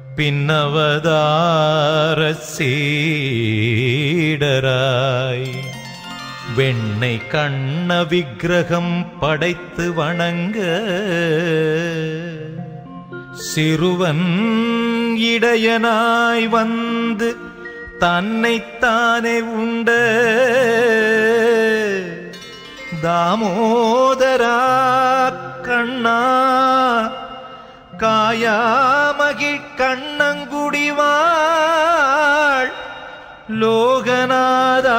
பின்னவதார சீடராய் வெண்ணை கண்ண விக்கிரகம் படைத்து வணங்க சிறுவன் இடையனாய் வந்து தன்னைத்தானே உண்ட தாமோதரா கண்ணா காயாமகிழ் கண்ணங்குடிவாள் லோகநாதா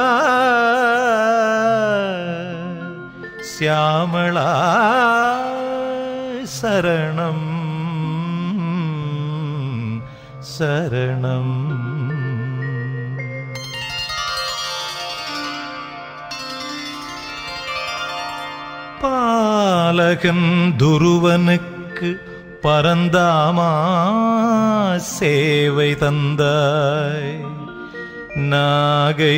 சியாமளா சரணம் சரணம் பாலகன் துருவனுக்கு பரந்தாமா சேவை தந்தாய் நாகை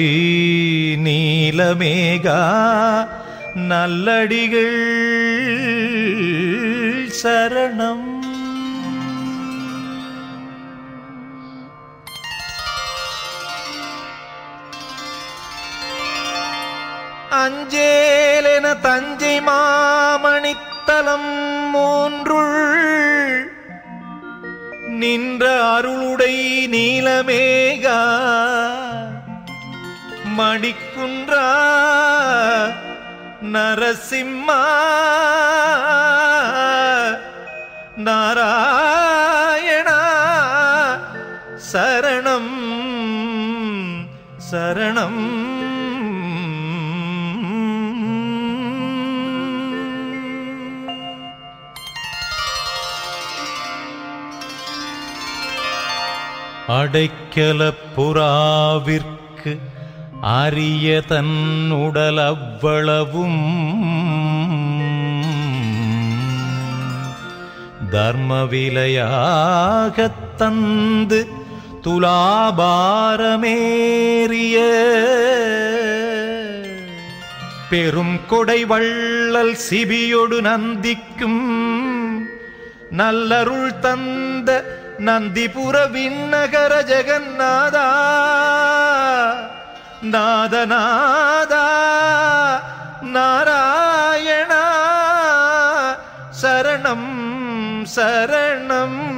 நீலமேகா நல்லடிகள் சரணம் அஞ்சேலென தஞ்சை மாமணித்தலம் மூன்றுள் நின்ற அருளுடை நீலமேகா மடிக்குன்றா நரசிம்மா நாராயணா சரணம் சரணம் அடைக்கல புறாவிற்கு அரிய தன் உடல் அவ்வளவும் தர்மவிலையாகத் தந்து துலாபாரமேறிய பெரும் கொடை வள்ளல் சிபியொடு நந்திக்கும் நல்லருள் தந்த நந்திபுர விண்ணகர ஜெகநாதா நாதநாதா நாராயணா சரணம் சரணம்